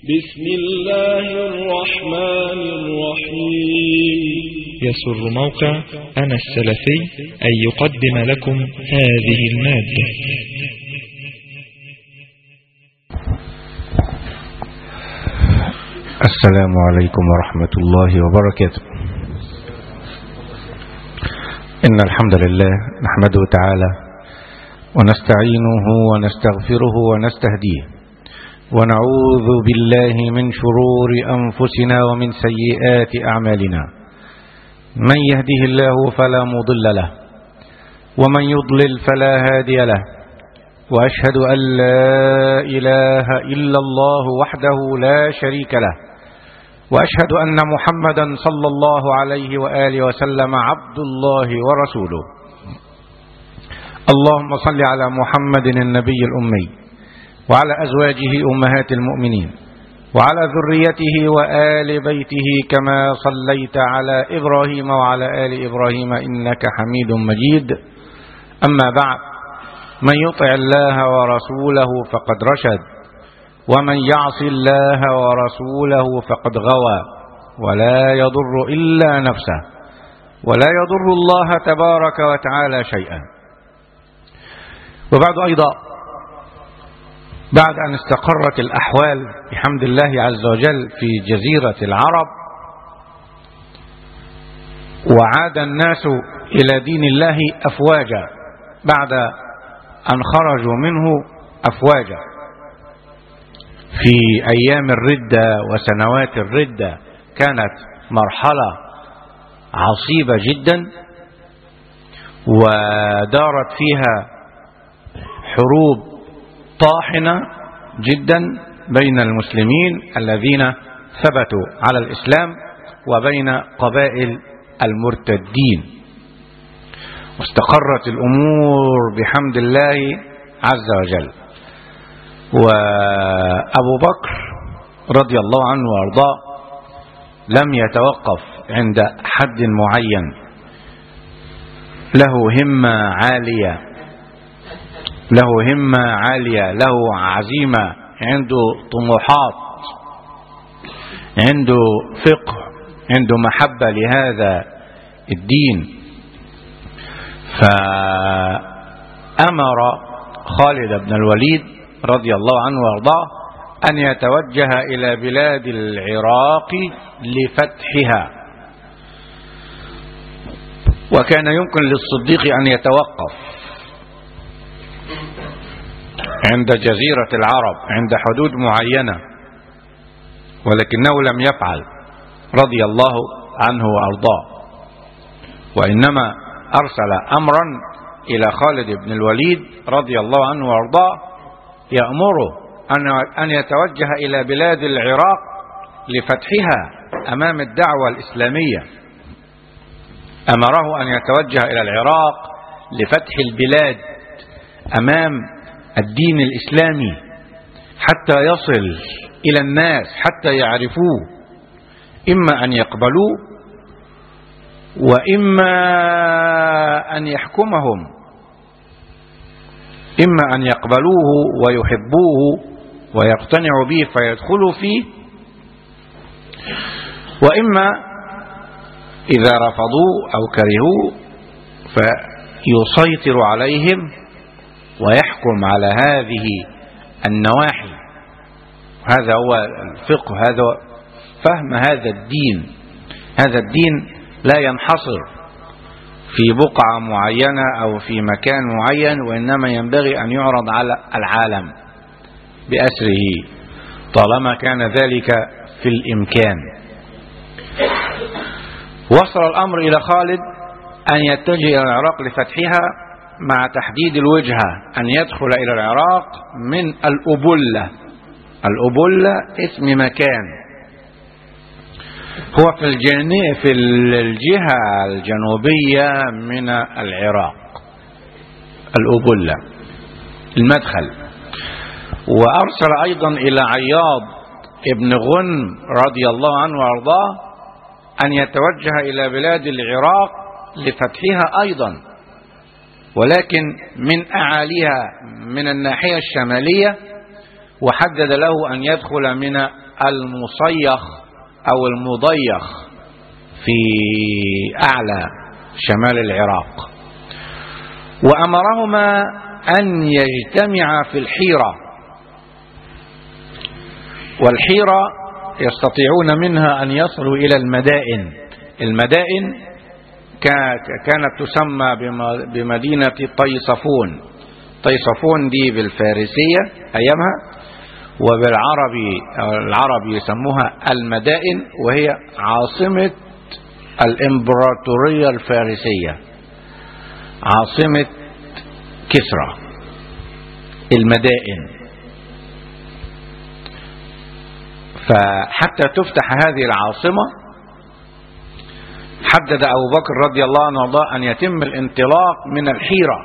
بسم الله الرحمن الرحيم يسر موقع أنا السلفي أن يقدم لكم هذه المادة السلام عليكم ورحمة الله وبركاته إن الحمد لله نحمده تعالى ونستعينه ونستغفره ونستهديه ونعوذ بالله من شرور أنفسنا ومن سيئات أعمالنا من يهده الله فلا مضل له ومن يضلل فلا هادي له وأشهد أن لا إله إلا الله وحده لا شريك له وأشهد أن محمدا صلى الله عليه وآله وسلم عبد الله ورسوله اللهم صل على محمد النبي الأمي وعلى أزواجه أمهات المؤمنين وعلى ذريته وآل بيته كما صليت على إبراهيم وعلى آل إبراهيم إنك حميد مجيد أما بعد من يطع الله ورسوله فقد رشد ومن يعص الله ورسوله فقد غوى ولا يضر إلا نفسه ولا يضر الله تبارك وتعالى شيئا وبعد أيضا بعد أن استقرت الأحوال بحمد الله عز وجل في جزيرة العرب وعاد الناس إلى دين الله أفواجا بعد أن خرجوا منه أفواجا في أيام الردة وسنوات الردة كانت مرحلة عصيبة جدا ودارت فيها حروب طاحنة جدا بين المسلمين الذين ثبتوا على الإسلام وبين قبائل المرتدين واستقرت الأمور بحمد الله عز وجل وأبو بكر رضي الله عنه وأرضاه لم يتوقف عند حد معين له همة عالية له همة عالية له عزيمة عنده طموحات عنده فقه عنده محبة لهذا الدين فأمر خالد بن الوليد رضي الله عنه وارضاه أن يتوجه إلى بلاد العراق لفتحها وكان يمكن للصديق أن يتوقف عند جزيرة العرب عند حدود معينة ولكنه لم يفعل رضي الله عنه وأرضاه وإنما أرسل أمرا إلى خالد بن الوليد رضي الله عنه وأرضاه يأمره أن يتوجه إلى بلاد العراق لفتحها أمام الدعوة الإسلامية أمره أن يتوجه إلى العراق لفتح البلاد أمام الدين الإسلامي حتى يصل إلى الناس حتى يعرفوه إما أن يقبلوه وإما أن يحكمهم إما أن يقبلوه ويحبوه ويقتنعوا به فيدخلوا فيه وإما إذا رفضوه أو كرهوه فيسيطر عليهم ويحكم على هذه النواحي هذا هو الفقه هذا فهم هذا الدين هذا الدين لا ينحصر في بقعة معينة أو في مكان معين وإنما ينبغي أن يعرض على العالم بأسره طالما كان ذلك في الإمكان وصل الأمر إلى خالد أن يتجه إلى العراق لفتحها مع تحديد الوجهة أن يدخل إلى العراق من الأبلة الأبلة اسم مكان هو في الجن في الجهة الجنوبية من العراق الأبلة المدخل وأرسل أيضا إلى عياض ابن غنم رضي الله عنه وأرضاه أن يتوجه إلى بلاد العراق لفتحها أيضا ولكن من أعاليها من الناحية الشمالية وحدد له أن يدخل من المصيخ أو المضيخ في أعلى شمال العراق وأمرهما أن يجتمعا في الحيرة والحيرة يستطيعون منها أن يصلوا إلى المدائن المدائن كانت تسمى بمدينة طيصفون طيصفون دي بالفارسية أيامها وبالعربي العرب يسموها المدائن وهي عاصمة الإمبراطورية الفارسية عاصمة كسرى المدائن فحتى تفتح هذه العاصمة حدد أبو بكر رضي الله عنه وارضاه أن يتم الانطلاق من الحيرة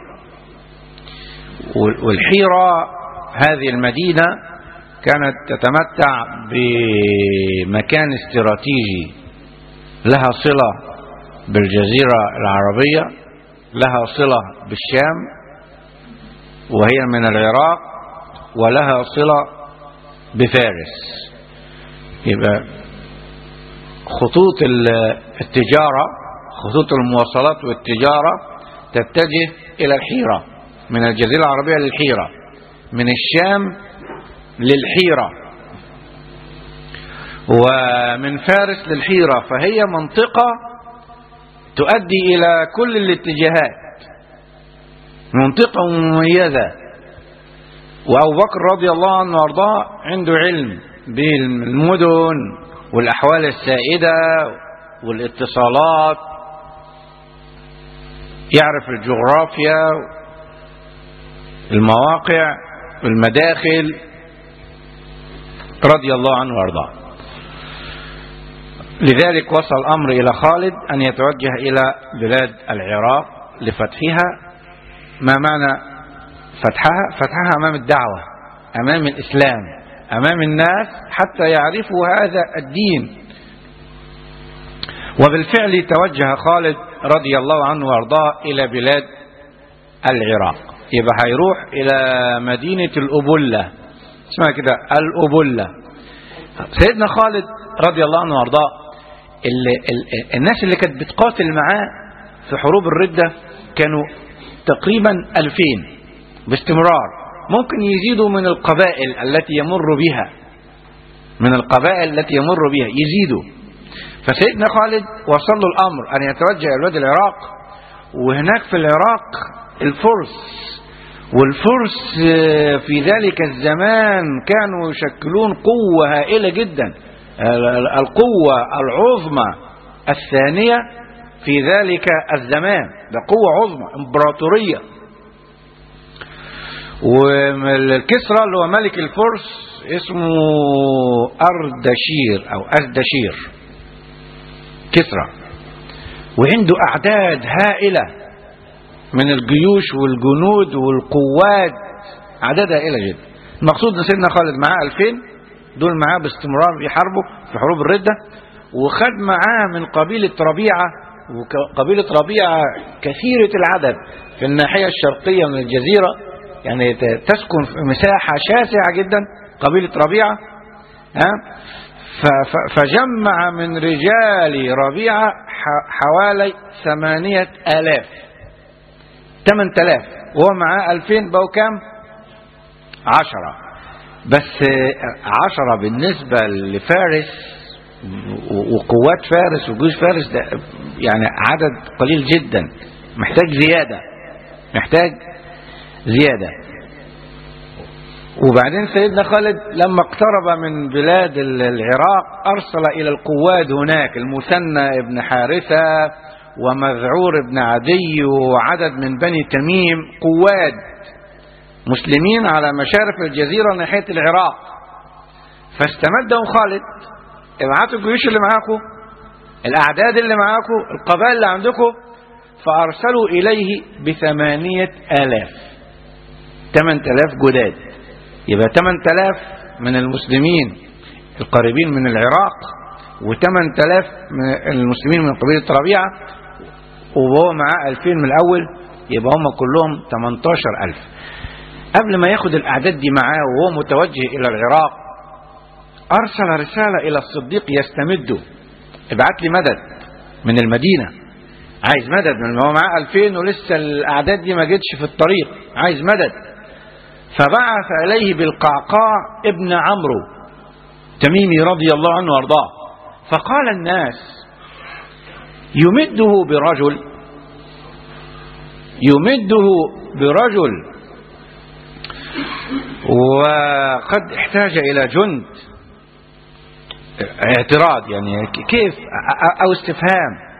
والحيرة هذه المدينة كانت تتمتع بمكان استراتيجي لها صلة بالجزيرة العربية لها صلة بالشام وهي من العراق ولها صلة بفارس يبقى خطوط التجارة خطوط المواصلات والتجارة تتجه إلى الحيرة من الجزيرة العربية للحيرة من الشام للحيرة ومن فارس للحيرة فهي منطقة تؤدي إلى كل الاتجاهات منطقة مميزة وأبو بكر رضي الله عنه وأرضاه عنده علم بالمدن والأحوال السائدة والاتصالات يعرف الجغرافيا المواقع المداخل رضي الله عنه وارضاه لذلك وصل الأمر إلى خالد أن يتوجه إلى بلاد العراق لفتحها ما معنى فتحها فتحها أمام الدعوة أمام الإسلام أمام الناس حتى يعرفوا هذا الدين وبالفعل توجه خالد رضي الله عنه وارضاه إلى بلاد العراق يبقى هيروح إلى مدينة الأبلة اسمها كده الأبلة سيدنا خالد رضي الله عنه وارضاه اللي ال الناس اللي كانت بتقاتل معاه في حروب الردة كانوا تقريبا ألفين باستمرار ممكن يزيدوا من القبائل التي يمر بها من القبائل التي يمر بها يزيدوا فسيدنا خالد وصل له الأمر أن يتوجه إلى بلاد العراق وهناك في العراق الفرس والفرس في ذلك الزمان كانوا يشكلون قوة هائلة جدا القوة العظمى الثانية في ذلك الزمان ده قوة عظمى امبراطورية والكسرى اللي هو ملك الفرس اسمه أردشير أو أردشير كسرى وعنده أعداد هائلة من الجيوش والجنود والقوات أعداد هائلة جدا المقصود ان سيدنا خالد معاه 2000 دول معاه باستمرار يحاربوا في حروب الردة وخد معاه من قبيلة ربيعة وقبيلة ربيعة كثيرة العدد في الناحية الشرقية من الجزيرة يعني تسكن في مساحة شاسعة جدا قبيلة ربيعة ها فجمع من رجال ربيعة حوالي ثمانية آلاف ثمان آلاف وهو معاه ألفين بقوا كام عشرة بس عشرة بالنسبة لفارس وقوات فارس وجيوش فارس ده يعني عدد قليل جدا محتاج زيادة محتاج زيادة وبعدين سيدنا خالد لما اقترب من بلاد العراق أرسل إلى القواد هناك المثنى ابن حارثة ومذعور ابن عدي وعدد من بني تميم قواد مسلمين على مشارف الجزيرة ناحية العراق فاستمدهم خالد ابعتوا الجيوش اللي معاكم الأعداد اللي معاكم القبائل اللي عندكم فأرسلوا إليه بثمانية آلاف ثمان آلاف جداد يبقى ثمان آلاف من المسلمين القريبين من العراق وثمان آلاف من المسلمين من قبيلة ربيعة وهو معاه ألفين من الأول يبقى هم كلهم 18 ألف قبل ما ياخد الأعداد دي معاه وهو متوجه إلى العراق أرسل رسالة إلى الصديق يستمده ابعت لي مدد من المدينة عايز مدد من هو معاه 2000 ولسه الأعداد دي ما جتش في الطريق عايز مدد فبعث إليه بالقعقاع ابن عمرو تميمي رضي الله عنه وارضاه فقال الناس يمده برجل يمده برجل وقد احتاج إلى جند اعتراض يعني كيف أو استفهام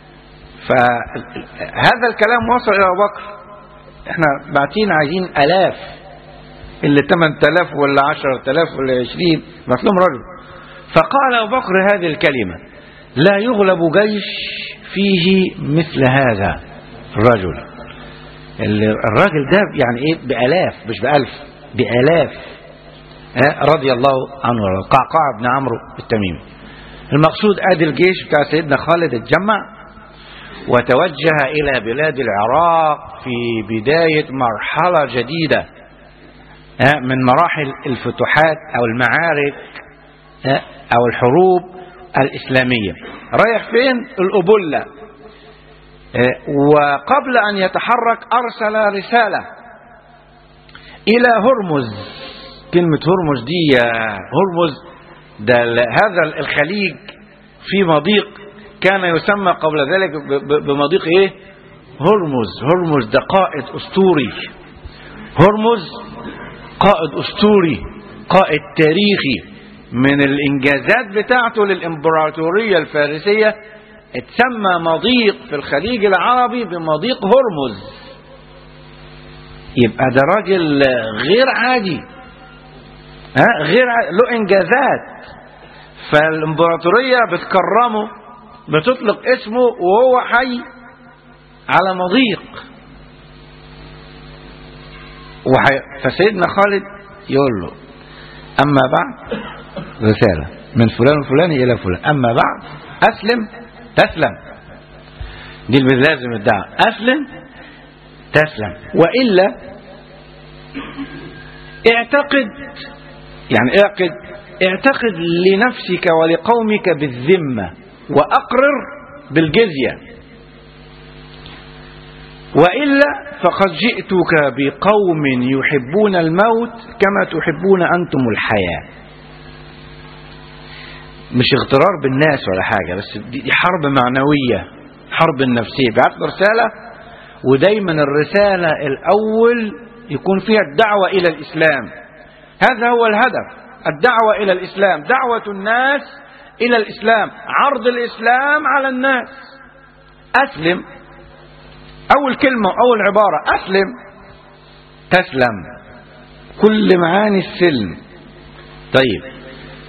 فهذا الكلام وصل إلى أبو بكر احنا باعتين عايزين ألاف اللي 8000 ولا 10000 ولا 20 بعت لهم رجل فقال أبو بكر هذه الكلمة لا يغلب جيش فيه مثل هذا الرجل الراجل ده يعني ايه بآلاف مش بألف بآلاف رضي الله عنه القعقاع بن عمرو التميمي المقصود ادي الجيش بتاع سيدنا خالد اتجمع وتوجه الى بلاد العراق في بداية مرحلة جديدة من مراحل الفتوحات او المعارك او الحروب الاسلامية رايح فين الأبلة وقبل أن يتحرك أرسل رسالة إلى هرمز كلمة هرمز دي هرمز ده هذا الخليج في مضيق كان يسمى قبل ذلك بمضيق ايه هرمز هرمز ده قائد اسطوري هرمز قائد اسطوري قائد تاريخي من الانجازات بتاعته للامبراطوريه الفارسيه اتسمى مضيق في الخليج العربي بمضيق هرمز يبقى ده راجل غير عادي ها غير عادي. له انجازات فالامبراطوريه بتكرمه بتطلق اسمه وهو حي على مضيق وحي... فسيدنا خالد يقول له اما بعد رساله من فلان الفلاني الى فلان اما بعد اسلم تسلم دي اللي لازم الدعوة أسلم تسلم وإلا اعتقد يعني اعقد اعتقد لنفسك ولقومك بالذمة وأقرر بالجزية وإلا فقد جئتك بقوم يحبون الموت كما تحبون أنتم الحياة مش اغترار بالناس ولا حاجة بس دي حرب معنوية حرب النفسية بعت رسالة ودايما الرسالة الأول يكون فيها الدعوة إلى الإسلام هذا هو الهدف الدعوة إلى الإسلام دعوة الناس إلى الإسلام عرض الإسلام على الناس أسلم أول كلمة أول عبارة أسلم تسلم كل معاني السلم طيب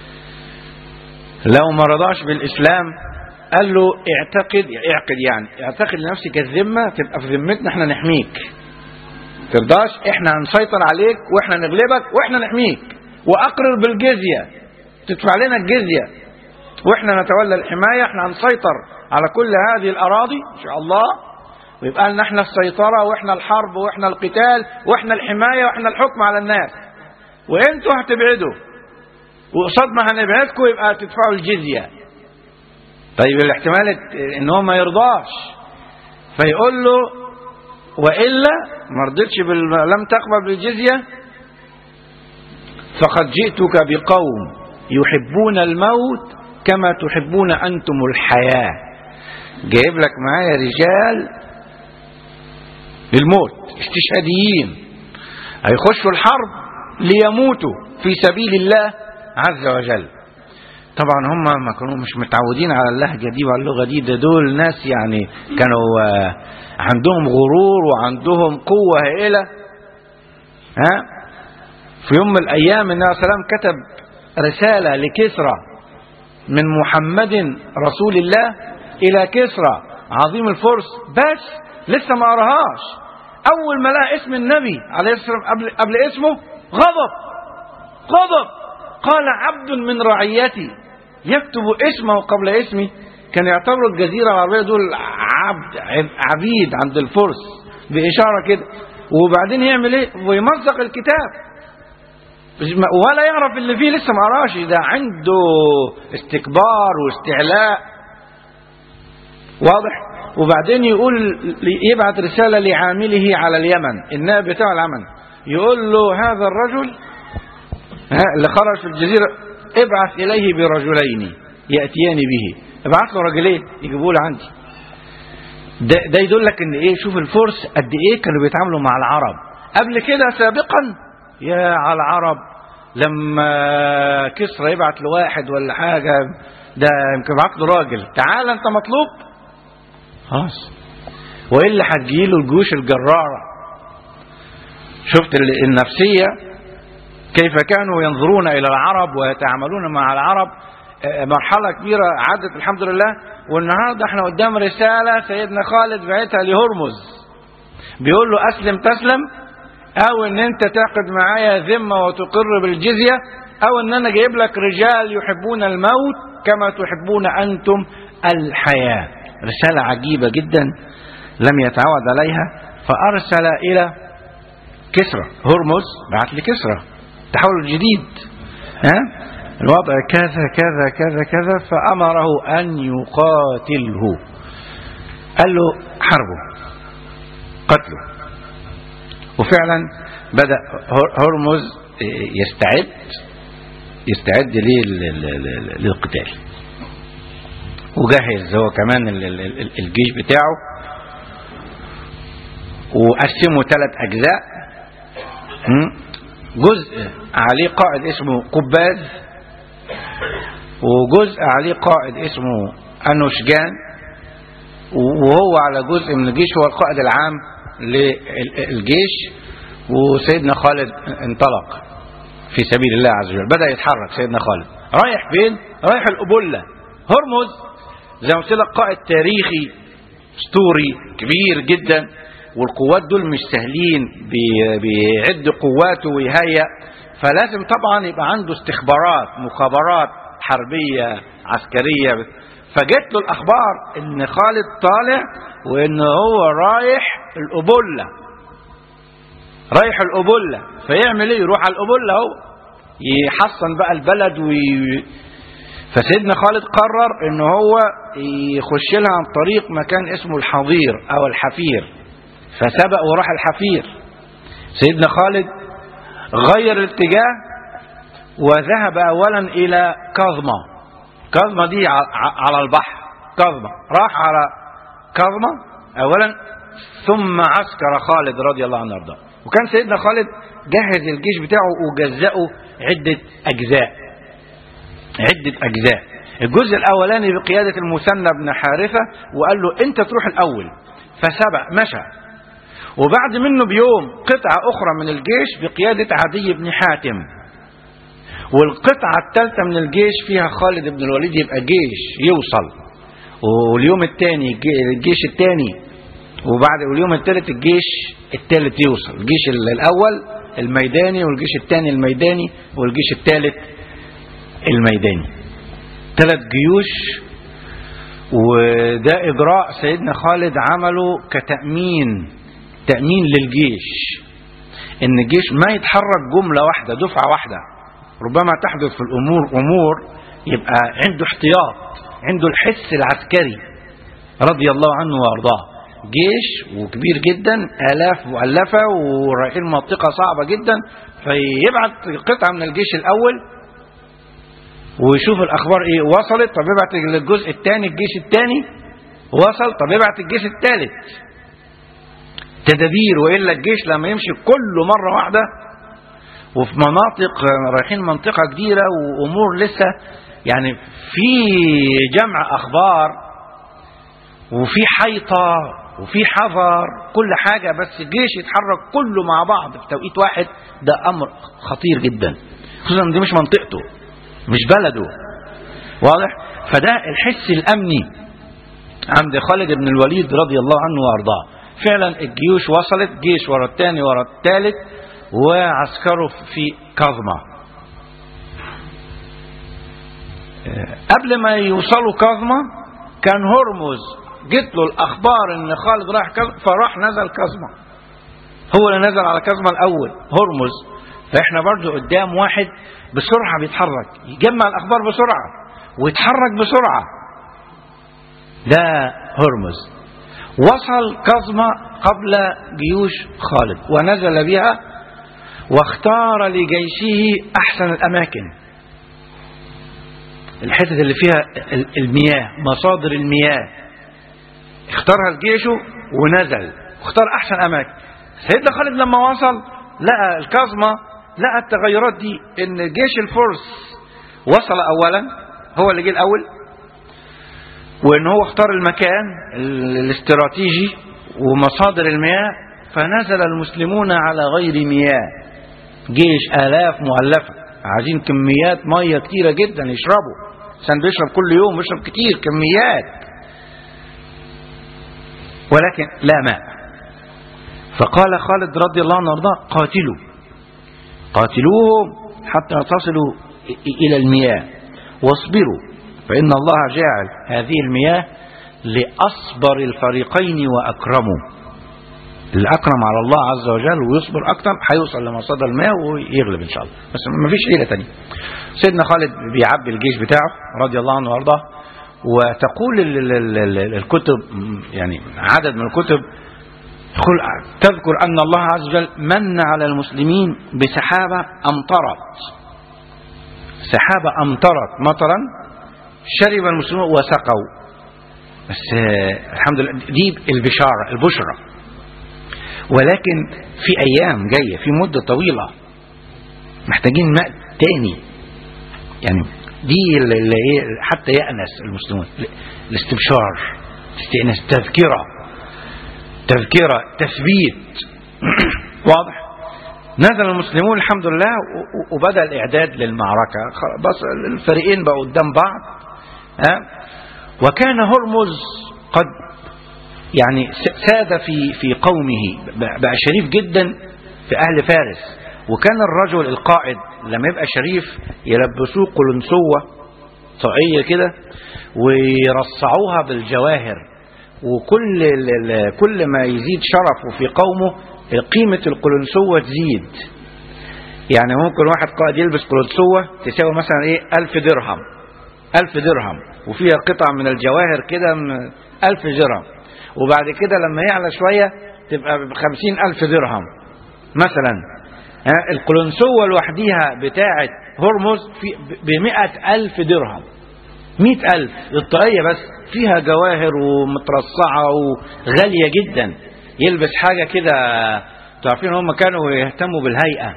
لو ما رضاش بالإسلام قال له اعتقد اعقد يعني اعتقد لنفسك الذمة تبقى في ذمتنا احنا نحميك ترضاش احنا هنسيطر عليك واحنا نغلبك واحنا نحميك واقرر بالجزية تدفع لنا الجزية واحنا نتولى الحماية احنا هنسيطر على كل هذه الاراضي ان شاء الله ويبقى لنا احنا السيطرة واحنا الحرب واحنا القتال واحنا الحماية واحنا الحكم على الناس وانتوا هتبعدوا وقصاد ما هنبعدكم يبقى تدفعوا الجزية طيب الاحتمال ان هو ما يرضاش فيقول له والا ما رضيتش بال... لم تقبل بالجزيه فقد جئتك بقوم يحبون الموت كما تحبون انتم الحياه جايب لك معايا رجال للموت استشهاديين هيخشوا الحرب ليموتوا في سبيل الله عز وجل طبعا هم ما كانوا مش متعودين على اللهجه دي وعلى اللغه دي ده دول ناس يعني كانوا عندهم غرور وعندهم قوه هائله ها في يوم من الايام النبي صلى الله عليه وسلم كتب رساله لكسرى من محمد رسول الله الى كسرى عظيم الفرس بس لسه ما قراهاش اول ما لقى اسم النبي عليه الصلاه والسلام قبل قبل اسمه غضب غضب قال عبد من رعيتي يكتب اسمه قبل اسمي كان يعتبروا الجزيرة العربية دول عبد عبيد عند الفرس بإشارة كده وبعدين يعمل ايه ويمزق الكتاب ولا يعرف اللي فيه لسه ما قراش ده عنده استكبار واستعلاء واضح وبعدين يقول يبعت رسالة لعامله على اليمن النائب بتاع اليمن يقول له هذا الرجل ها اللي خرج في الجزيرة ابعث إليه برجلين يأتيان به ابعث له رجلين يجيبوا له عندي ده, ده يدل لك ان ايه شوف الفرس قد ايه كانوا بيتعاملوا مع العرب قبل كده سابقا يا على العرب لما كسرى يبعت لواحد ولا حاجة ده يمكن يبعت له راجل تعال انت مطلوب خلاص والا هتجيله الجيوش الجرارة شفت النفسية كيف كانوا ينظرون الى العرب ويتعاملون مع العرب مرحلة كبيرة عدت الحمد لله والنهاردة احنا قدام رسالة سيدنا خالد بعتها لهرمز بيقول له اسلم تسلم او ان انت تعقد معايا ذمة وتقر بالجزية او ان انا جايب لك رجال يحبون الموت كما تحبون انتم الحياة رسالة عجيبة جدا لم يتعود عليها فارسل الى كسرى هرمز بعت لكسرى التحول الجديد ها الوضع كذا كذا كذا كذا فأمره أن يقاتله قال له حربه قتله وفعلا بدأ هرمز يستعد يستعد للقتال وجهز هو كمان الجيش بتاعه وقسمه ثلاث أجزاء جزء عليه قائد اسمه قباد وجزء عليه قائد اسمه أنوشجان وهو على جزء من الجيش هو القائد العام للجيش وسيدنا خالد انطلق في سبيل الله عز وجل بدأ يتحرك سيدنا خالد رايح فين رايح الأبلة هرمز زي ما قلت لك قائد تاريخي اسطوري كبير جدا والقوات دول مش سهلين بيعد قواته ويهيأ فلازم طبعا يبقى عنده استخبارات مخابرات حربية عسكرية فجت له الأخبار إن خالد طالع وإن هو رايح الأبلة رايح الأبلة فيعمل إيه يروح على الأبلة هو يحصن بقى البلد وي... فسيدنا خالد قرر إن هو يخش لها عن طريق مكان اسمه الحظير أو الحفير فسبق وراح الحفير سيدنا خالد غير الاتجاه وذهب اولا الى كظمة كظمة دي على البحر كظمة راح على كظمة اولا ثم عسكر خالد رضي الله عنه وارضاه وكان سيدنا خالد جهز الجيش بتاعه وجزأه عدة اجزاء عدة اجزاء الجزء الاولاني بقيادة المثنى بن حارثة وقال له انت تروح الاول فسبق مشى وبعد منه بيوم قطعة أخرى من الجيش بقيادة عدي بن حاتم والقطعة الثالثة من الجيش فيها خالد بن الوليد يبقى جيش يوصل واليوم الثاني الجيش الثاني وبعد واليوم الثالث الجيش الثالث يوصل الجيش الأول الميداني والجيش الثاني الميداني والجيش الثالث الميداني ثلاث جيوش وده إجراء سيدنا خالد عمله كتأمين تأمين للجيش ان الجيش ما يتحرك جملة واحدة دفعة واحدة ربما تحدث في الامور امور يبقى عنده احتياط عنده الحس العسكري رضي الله عنه وارضاه جيش وكبير جدا الاف مؤلفة ورايحين منطقة صعبة جدا فيبعت قطعة من الجيش الاول ويشوف الاخبار ايه وصلت طب يبعت للجزء الثاني الجيش الثاني وصل طب يبعت الجيش الثالث تدابير والا الجيش لما يمشي كله مره واحده وفي مناطق رايحين منطقه كبيره وامور لسه يعني في جمع اخبار وفي حيطه وفي حذر كل حاجه بس الجيش يتحرك كله مع بعض في توقيت واحد ده امر خطير جدا خصوصا دي مش منطقته مش بلده واضح فده الحس الامني عند خالد بن الوليد رضي الله عنه وارضاه فعلا الجيوش وصلت جيش ورا الثاني ورا الثالث وعسكروا في كظمة قبل ما يوصلوا كظمة كان هرمز جت له الأخبار إن خالد راح كظمة فراح نزل كظمة هو اللي نزل على كظمة الأول هرمز فاحنا برضو قدام واحد بسرعة بيتحرك يجمع الأخبار بسرعة ويتحرك بسرعة ده هرمز وصل كظمة قبل جيوش خالد ونزل بها واختار لجيشه أحسن الأماكن الحتت اللي فيها المياه مصادر المياه اختارها لجيشه ونزل واختار أحسن أماكن سيدنا خالد لما وصل لقى الكظمة لقى التغيرات دي ان جيش الفرس وصل اولا هو اللي جه الاول وان هو اختار المكان الاستراتيجي ومصادر المياه فنزل المسلمون على غير مياه جيش الاف مؤلفه عايزين كميات ميه كتيره جدا يشربوا عشان بيشرب كل يوم بيشرب كتير كميات ولكن لا ماء فقال خالد رضي الله عنه وارضاه قاتلوا قاتلوهم حتى تصلوا إلى المياه واصبروا فإن الله جاعل هذه المياه لأصبر الفريقين وأكرموا اللي أكرم على الله عز وجل ويصبر أكتر هيوصل لمصادر الماء ويغلب إن شاء الله بس ما فيش حيلة تانية سيدنا خالد بيعبي الجيش بتاعه رضي الله عنه وأرضاه وتقول ال ال ال الكتب يعني عدد من الكتب تذكر أن الله عز وجل من على المسلمين بسحابة أمطرت سحابة أمطرت مطرا شرب المسلمون وسقوا بس الحمد لله دي البشارة البشرة ولكن في أيام جاية في مدة طويلة محتاجين ماء تاني يعني دي اللي حتى يأنس المسلمون الاستبشار استئناس تذكره تذكرة تثبيت واضح نزل المسلمون الحمد لله وبدأ الإعداد للمعركة بس الفريقين بقوا قدام بعض ها وكان هرمز قد يعني ساد في في قومه بقى شريف جدا في أهل فارس وكان الرجل القائد لما يبقى شريف يلبسوه قلنسوة طاقية كده ويرصعوها بالجواهر وكل كل ما يزيد شرفه في قومه قيمة القلنسوة تزيد يعني ممكن واحد قائد يلبس قلنسوة تساوي مثلا ايه ألف درهم ألف درهم وفيها قطع من الجواهر كده من ألف درهم وبعد كده لما يعلى شوية تبقى بخمسين ألف درهم مثلا القلنسوة لوحديها بتاعة هرمز في بمئة ألف درهم مئة ألف الطاقية بس فيها جواهر ومترصعة وغالية جدا يلبس حاجة كده تعرفين هم كانوا يهتموا بالهيئة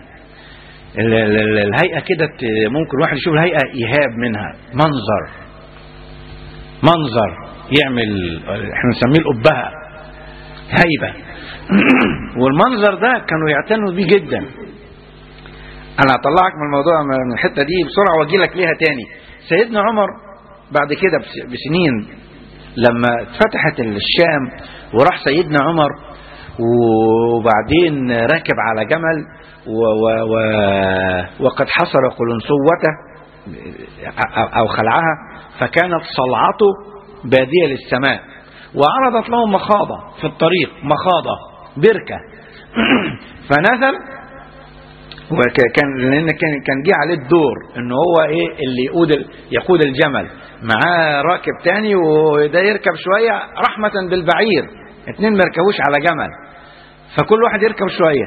الهيئة كده ممكن واحد يشوف الهيئة يهاب منها منظر منظر يعمل احنا نسميه الأبهة هيبة والمنظر ده كانوا يعتنوا بيه جدا انا هطلعك من الموضوع من الحته دي بسرعه واجي لك ليها تاني سيدنا عمر بعد كده بسنين لما اتفتحت الشام وراح سيدنا عمر وبعدين راكب على جمل و و و وقد حصر قلنسوته او خلعها فكانت صلعته باديه للسماء وعرضت له مخاضه في الطريق مخاضه بركه فنزل وكان لان كان كان جه عليه الدور ان هو ايه اللي يقود يقود الجمل معاه راكب تاني وده يركب شويه رحمه بالبعير اتنين ما يركبوش على جمل فكل واحد يركب شويه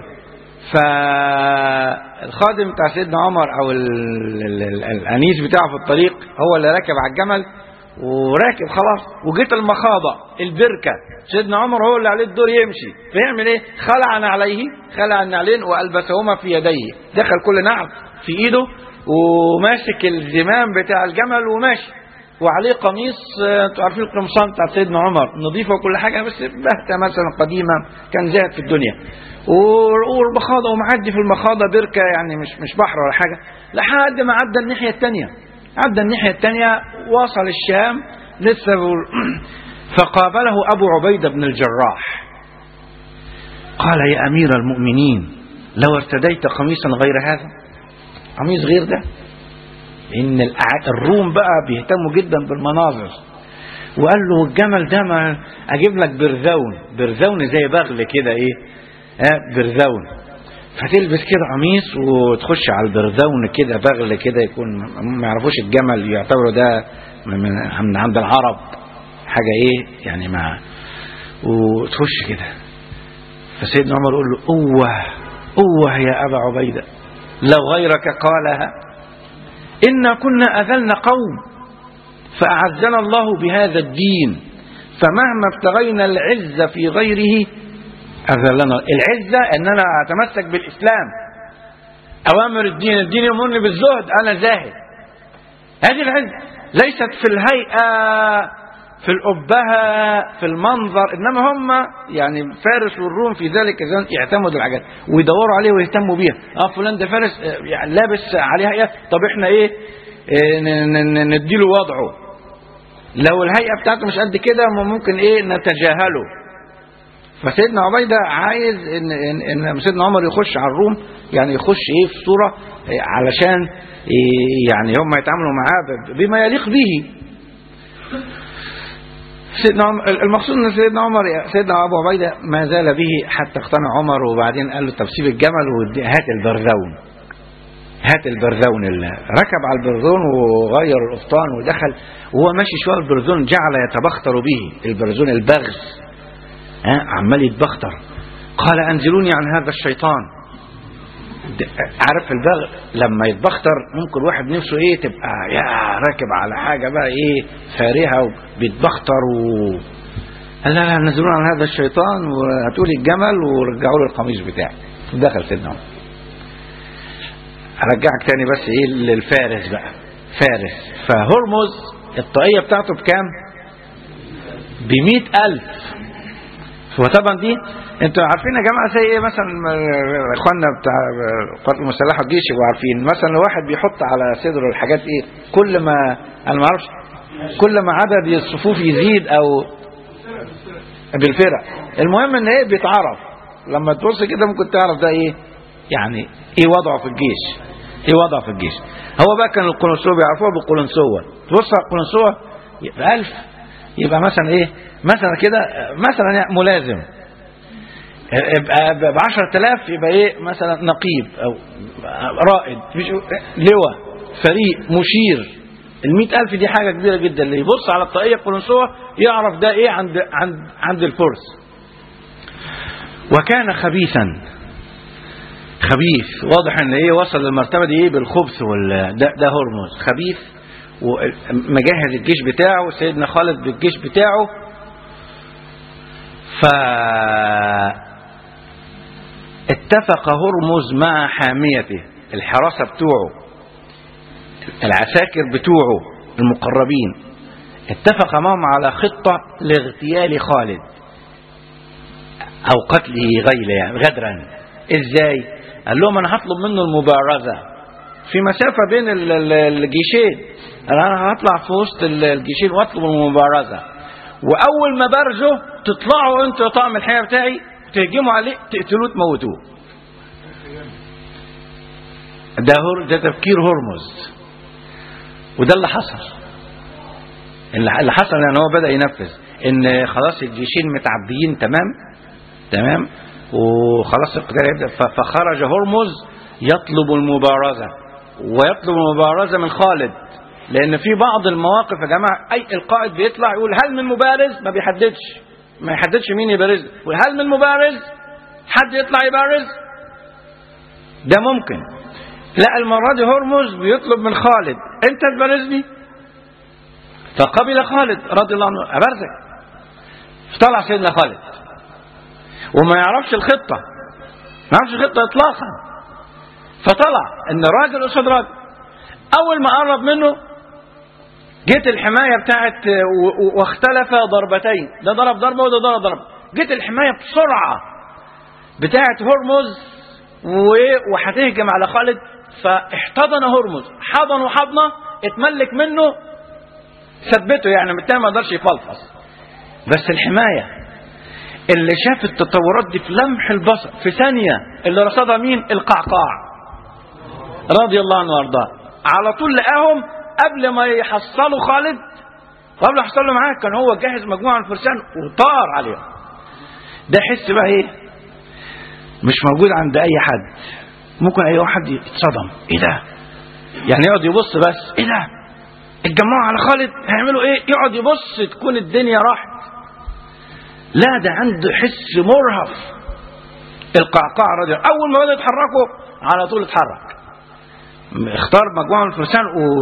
فالخادم بتاع سيدنا عمر او ال ال ال الانيس بتاعه في الطريق هو اللي راكب على الجمل وراكب خلاص وجيت المخاضة البركة سيدنا عمر هو اللي عليه الدور يمشي فيعمل ايه خلع عليه خلع النعلين والبسهما في يديه دخل كل نعل في ايده وماسك الزمام بتاع الجمل وماشي وعليه قميص انتوا عارفين القمصان بتاع سيدنا عمر نظيفه وكل حاجه بس بهته مثلا قديمه كان زاهد في الدنيا والمخاضه ومعدي في المخاضه بركه يعني مش مش بحر ولا حاجه لحد ما عدى الناحيه الثانيه عدى الناحية الثانية وصل الشام لسه فقابله أبو عبيدة بن الجراح قال يا أمير المؤمنين لو ارتديت قميصا غير هذا قميص غير ده إن الروم بقى بيهتموا جدا بالمناظر وقال له الجمل ده ما أجيب لك برذون برذون زي بغل كده إيه آه برذون فتلبس كده قميص وتخش على البرزون كده بغل كده يكون ما يعرفوش الجمل يعتبروا ده من من عند العرب حاجة ايه يعني ما وتخش كده فسيدنا عمر يقول له اوه اوه يا ابا عبيده لو غيرك قالها انا كنا اذلنا قوم فاعزنا الله بهذا الدين فمهما ابتغينا العزه في غيره اذلنا العزه ان انا اتمسك بالاسلام اوامر الدين الدين يامرني بالزهد انا زاهد هذه العزه ليست في الهيئه في الأبهة في المنظر إنما هم يعني فارس والروم في ذلك الزمن يعتمدوا الحاجات ويدوروا عليه ويهتموا بيها اه فلان ده فارس آه، يعني لابس عليها ايه طب احنا ايه آه، ن- ن- ن- نديله وضعه لو الهيئة بتاعته مش قد كده ممكن ايه نتجاهله فسيدنا عبيدة عايز ان, إن, إن سيدنا عمر يخش على الروم يعني يخش ايه في صورة إيه علشان إيه يعني هم يتعاملوا معاه ب- بما يليق به سيدنا عمر المقصود ان سيدنا عمر سيدنا ابو عبيده ما زال به حتى اقتنع عمر وبعدين قال له طب سيب الجمل وهات البرزون هات البرزون اللي ركب على البرزون وغير القفطان ودخل وهو ماشي شويه البرزون جعل يتبختر به البرزون البغز ها عمال يتبختر قال انزلوني عن هذا الشيطان د- عارف البغل لما يتبختر ممكن واحد نفسه ايه تبقى يا راكب على حاجه بقى ايه فارهه وبيتبختر و قال لا لا نزلون عن هذا الشيطان وهاتوا لي الجمل ورجعوا له القميص بتاعي دخل سيدنا عمر ارجعك تاني بس ايه للفارس بقى فارس فهرمز الطاقيه بتاعته بكام؟ بمئة ألف وطبعا دي انتوا عارفين يا جماعه زي ايه مثلا آه، اخواننا بتاع آه، القوات المسلحه الجيش يبقوا عارفين مثلا لو واحد بيحط على صدره الحاجات ايه كل ما انا ما اعرفش كل ما عدد الصفوف يزيد او بالفرق المهم ان ايه بيتعرف لما تبص كده ممكن تعرف ده ايه يعني ايه وضعه في الجيش ايه وضعه في الجيش هو بقى كان القلنسوه بيعرفوها بالقلنسوه تبص على القلنسوه يبقى 1000 يبقى مثلا ايه مثلا كده مثلا يعني ملازم يبقى ب 10000 يبقى ايه مثلا نقيب او رائد مش لواء فريق مشير ال 100000 دي حاجه كبيره جدا اللي يبص على الطاقيه القلنسوه يعرف ده ايه عند عند عند الفرس وكان خبيثا خبيث واضح ان ايه وصل للمرتبه دي ايه بالخبث وال ده, ده هرمز خبيث ومجهز الجيش بتاعه سيدنا خالد بالجيش بتاعه ف اتفق هرمز مع حاميته الحراسة بتوعه العساكر بتوعه المقربين اتفق معهم على خطة لاغتيال خالد او قتله غيلا يعني غدرا ازاي قال لهم انا هطلب منه المبارزة في مسافة بين ال- ال- الجيشين انا هطلع في وسط ال- الجيشين واطلب المبارزة واول ما برزه تطلعوا انتوا يا طاقم الحياة بتاعي تهجموا عليه تقتلوه تموتوه ده هر ده تفكير هرمز وده اللي حصل اللي اللي حصل يعني هو بدأ ينفذ ان خلاص الجيشين متعبيين تمام تمام وخلاص القتال يبدأ ف- فخرج هرمز يطلب المبارزة ويطلب المبارزة من خالد لأن في بعض المواقف يا جماعة أي القائد بيطلع يقول هل من مبارز ما بيحددش ما يحددش مين يبارز يقول هل من مبارز حد يطلع يبارز ده ممكن لا المرة دي هرمز بيطلب من خالد انت تبارزني فقبل خالد رضي الله عنه ابارزك فطلع سيدنا خالد وما يعرفش الخطة ما يعرفش الخطة اطلاقا فطلع ان راجل قصاد راجل اول ما قرب منه جيت الحماية بتاعت و- و- واختلف ضربتين ده ضرب ضربة وده ضرب ضربة جيت الحماية بسرعة بتاعت هرمز و- وهتهجم على خالد فاحتضن هرمز حضنه حضنة اتملك منه ثبته يعني بالتالي ما قدرش يفلفص بس الحماية اللي شاف التطورات دي في لمح البصر في ثانية اللي رصدها مين القعقاع رضي الله عنه وارضاه على طول لقاهم قبل ما يحصلوا خالد وقبل ما يحصلوا معاه كان هو جهز مجموعة من الفرسان وطار عليهم ده حس بقى ايه مش موجود عند اي حد ممكن اي واحد يتصدم ايه ده يعني يقعد يبص بس ايه ده اتجمعوا على خالد هيعملوا ايه يقعد يبص تكون الدنيا راحت لا ده عنده حس مرهف القعقاع رضي الله اول ما بدأوا يتحركوا على طول اتحرك اختار مجموعه من الفرسان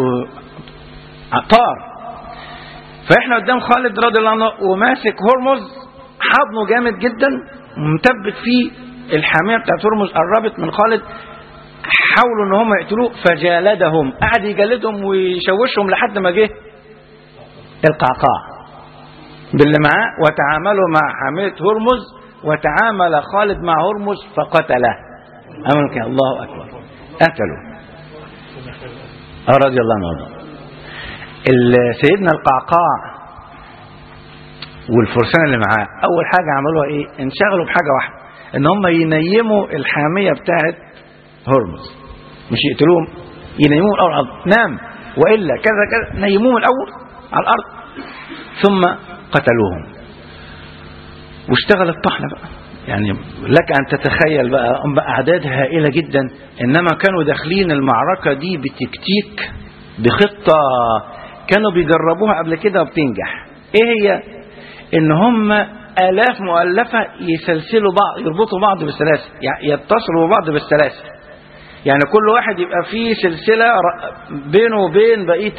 وطار فاحنا قدام خالد رضي الله عنه وماسك هرمز حضنه جامد جدا ومثبت فيه الحاميه بتاعت هرمز قربت من خالد حاولوا ان هم يقتلوه فجالدهم قعد يجلدهم ويشوشهم لحد ما جه القعقاع باللي معاه وتعاملوا مع حاميه هرمز وتعامل خالد مع هرمز فقتله امرك الله اكبر قتلوا آه رضي الله عنه سيدنا القعقاع والفرسان اللي معاه اول حاجه عملوها ايه انشغلوا بحاجه واحده ان هم ينيموا الحاميه بتاعت هرمز مش يقتلوهم ينيموهم الاول على الارض نام والا كذا كذا نيموهم الاول على الارض ثم قتلوهم واشتغل الطحنه بقى يعني لك ان تتخيل بقى اعداد هائله جدا انما كانوا داخلين المعركه دي بتكتيك بخطه كانوا بيجربوها قبل كده وبتنجح ايه هي ان هم الاف مؤلفه يسلسلوا بعض يربطوا بعض بالسلاسل يعني يتصلوا ببعض بالسلاسل يعني كل واحد يبقى فيه سلسله بينه وبين بقيه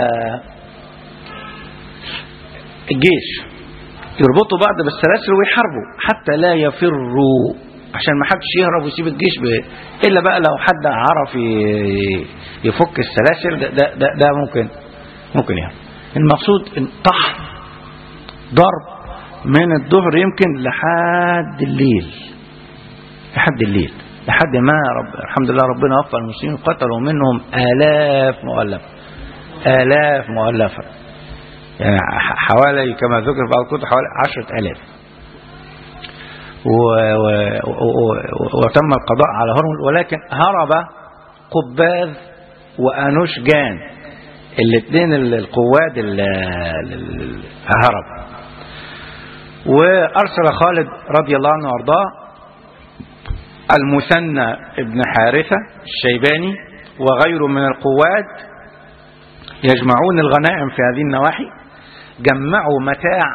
الجيش يربطوا بعض بالسلاسل ويحاربوا حتى لا يفروا عشان ما حدش يهرب ويسيب الجيش ب... الا بقى لو حد عرف يفك السلاسل ده, ده, ده, ده ممكن ممكن يعني المقصود ان طحن ضرب من الظهر يمكن لحد الليل لحد الليل لحد ما رب الحمد لله ربنا وفق المسلمين قتلوا منهم آلاف مؤلفة آلاف مؤلفة يعني حوالي كما ذكر في بعض الكتب حوالي عشرة آلاف و... و... و... وتم القضاء على هرمز ولكن هرب قباذ وأنوشجان الاثنين القواد اللي هرب وأرسل خالد رضي الله عنه وارضاه المثنى ابن حارثة الشيباني وغيره من القواد يجمعون الغنائم في هذه النواحي جمعوا متاع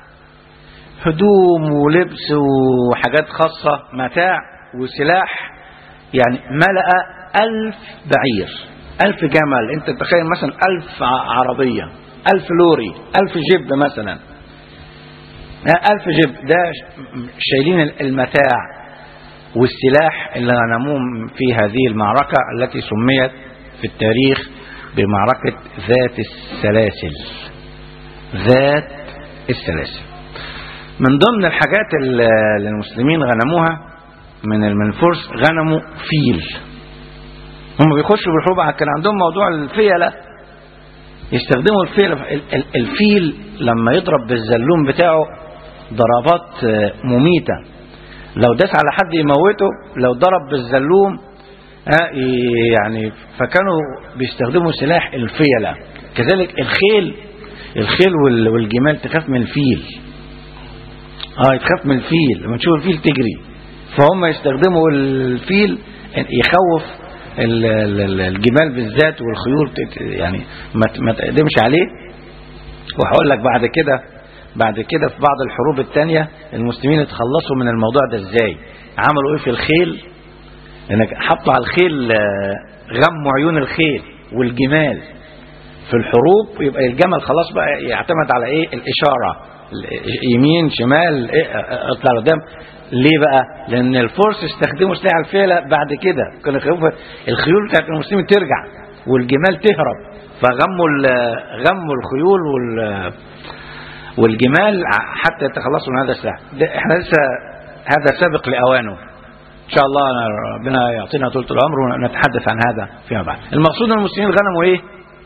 هدوم ولبس وحاجات خاصة متاع وسلاح يعني ملأ ألف بعير ألف جمل أنت تخيل مثلا ألف عربية ألف لوري ألف جب مثلا ألف جب ده شايلين المتاع والسلاح اللي غنموهم في هذه المعركة التي سميت في التاريخ بمعركة ذات السلاسل ذات السلاسل من ضمن الحاجات اللي المسلمين غنموها من الفرس غنموا فيل هم بيخشوا بالحروب كان عندهم موضوع الفيلة يستخدموا الفيل الفيل لما يضرب بالزلوم بتاعه ضربات مميتة لو داس على حد يموته لو ضرب بالزلوم يعني فكانوا بيستخدموا سلاح الفيلة كذلك الخيل الخيل والجمال تخاف من الفيل اه تخاف من الفيل لما تشوف الفيل تجري فهم يستخدموا الفيل يخوف الجمال بالذات والخيول يعني ما تقدمش عليه وهقول لك بعد كده بعد كده في بعض الحروب الثانيه المسلمين اتخلصوا من الموضوع ده ازاي عملوا ايه في الخيل انك حطوا على الخيل غموا عيون الخيل والجمال في الحروب يبقى الجمل خلاص بقى يعتمد على ايه الاشاره يمين شمال إيه اطلع قدام ليه بقى لان الفرس استخدموا سلاح الفيلة بعد كده كانوا يخوفوا الخيول بتاعت المسلمين ترجع والجمال تهرب فغموا غموا الخيول وال والجمال حتى يتخلصوا من هذا السلاح احنا لسه هذا سابق لاوانه ان شاء الله ربنا يعطينا طولة العمر ونتحدث عن هذا فيما بعد المقصود ان المسلمين غنموا ايه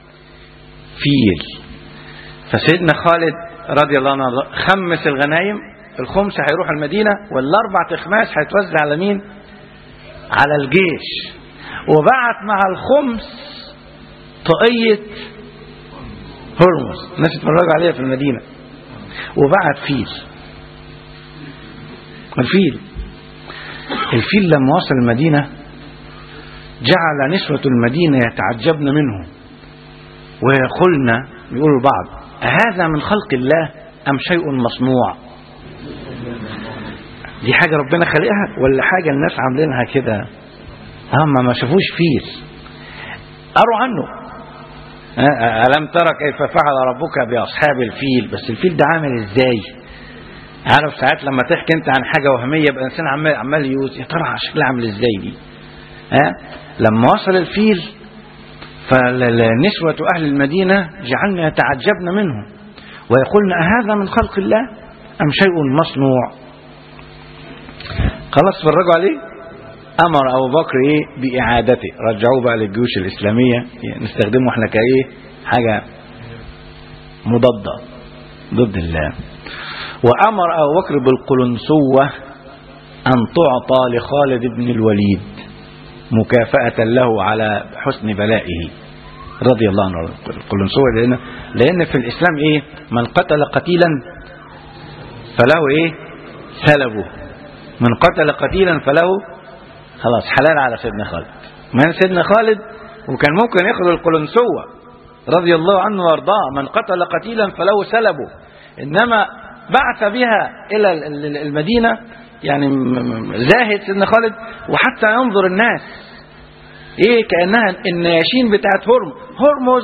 فيل فسيدنا خالد رضي الله عنه خمس الغنايم الخمس هيروح المدينة والاربع تخماس هيتوزع على مين على الجيش وبعت مع الخمس طاقية هرمز الناس اتفرجوا عليها في المدينة وبعت فيل الفيل الفيل لما وصل المدينة جعل نسوة المدينة يتعجبن منه ويقولن يقولوا البعض أهذا من خلق الله أم شيء مصنوع دي حاجة ربنا خلقها ولا حاجة الناس عاملينها كده هم ما شافوش فيل قروا عنه ألم ترى كيف فعل ربك بأصحاب الفيل بس الفيل ده عامل ازاي عارف ساعات لما تحكي انت عن حاجة وهمية يبقى الانسان عمال عمال يقول يا ترى شكلها عامل ازاي دي ها لما وصل الفيل فنسوة أهل المدينة جعلنا يتعجبن منه ويقولن أهذا من خلق الله أم شيء مصنوع خلاص فرجوا عليه أمر أبو بكر إيه بإعادته رجعوه بقى للجيوش الإسلامية يعني نستخدمه احنا كإيه حاجة مضادة ضد الله وأمر أبو بكر بالقلنسوة أن تعطى لخالد بن الوليد مكافأة له على حسن بلائه رضي الله عنه القلنسوة لأن, لأن في الإسلام إيه من قتل قتيلا فله إيه سلبه من قتل قتيلا فله خلاص حلال على سيدنا خالد من سيدنا خالد وكان ممكن ياخذ القلنسوة رضي الله عنه وارضاه من قتل قتيلا فله سلبه انما بعث بها الى المدينة يعني زاهد سيدنا خالد وحتى ينظر الناس ايه كانها النياشين بتاعت هرم هرمز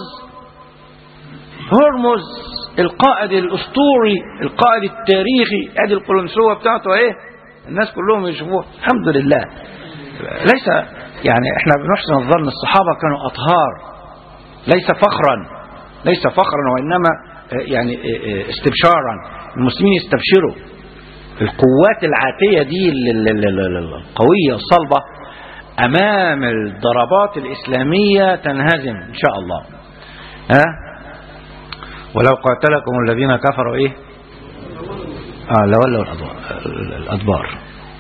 هرمز القائد الاسطوري القائد التاريخي ادي القلنسوة بتاعته ايه الناس كلهم يشوفوه الحمد لله ليس يعني احنا بنحسن الظن الصحابة كانوا أطهار ليس فخرا ليس فخرا وإنما يعني استبشارا المسلمين يستبشروا القوات العاتية دي القوية الصلبة أمام الضربات الإسلامية تنهزم إن شاء الله ها ولو قاتلكم الذين كفروا إيه آه لولوا الأدبار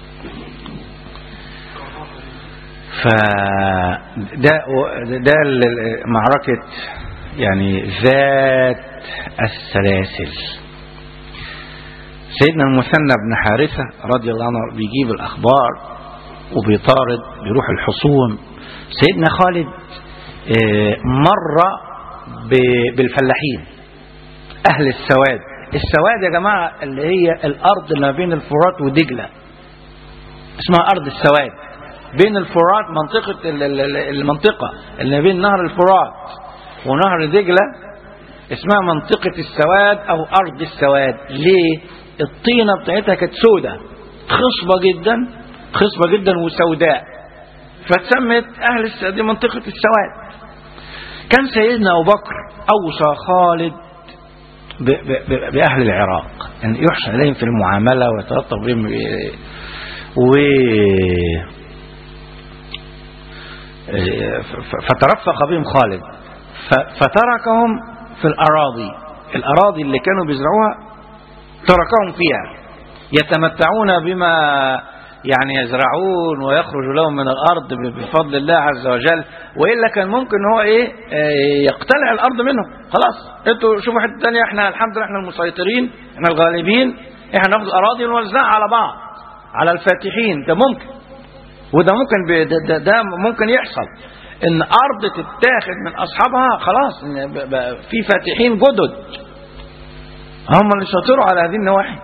فده ده معركة يعني ذات السلاسل سيدنا المثنى بن حارثة رضي الله عنه بيجيب الأخبار وبيطارد بيروح الحصون سيدنا خالد مر بالفلاحين أهل السواد السواد يا جماعة اللي هي الأرض اللي ما بين الفرات ودجلة اسمها أرض السواد بين الفرات منطقة المنطقة اللي بين نهر الفرات ونهر دجلة اسمها منطقة السواد أو أرض السواد ليه؟ الطينة بتاعتها كانت سودة خصبة جدا خصبة جدا وسوداء فتسمت أهل دي منطقة السواد كان سيدنا أبو بكر أوصى خالد ب ب ب بأهل العراق أن يعني يحسن إليهم في المعاملة ويتلطف بهم و فترفق بهم خالد فتركهم في الأراضي الأراضي اللي كانوا بيزرعوها تركهم فيها يتمتعون بما يعني يزرعون ويخرج لهم من الأرض بفضل الله عز وجل وإلا كان ممكن هو إيه يقتلع الأرض منهم خلاص انتوا شوفوا حتة تانية احنا الحمد لله احنا المسيطرين احنا الغالبين احنا ناخد الأراضي ونوزعها على بعض على الفاتحين ده ممكن وده ممكن ده, ده, ده ممكن يحصل ان ارض تتاخد من اصحابها خلاص في فاتحين جدد هم اللي شاطروا على هذه النواحي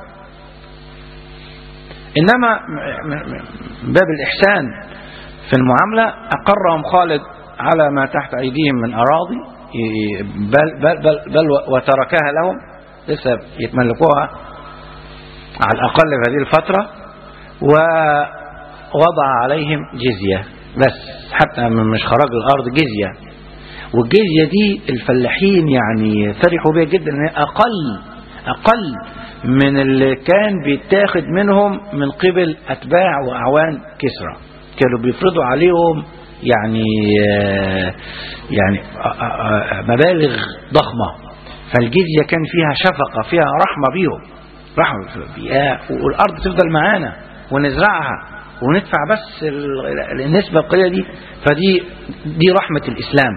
انما باب الاحسان في المعامله اقرهم خالد على ما تحت ايديهم من اراضي بل بل بل, بل وتركها لهم لسه يتملكوها على الاقل في هذه الفتره و وضع عليهم جزية بس حتى مش خراج الأرض جزية والجزية دي الفلاحين يعني فرحوا بها جدا أقل أقل من اللي كان بيتاخد منهم من قبل أتباع وأعوان كسرى كانوا بيفرضوا عليهم يعني يعني مبالغ ضخمة فالجزية كان فيها شفقة فيها رحمة بيهم رحمة بيها والأرض تفضل معانا ونزرعها وندفع بس النسبة القليلة دي فدي دي رحمة الإسلام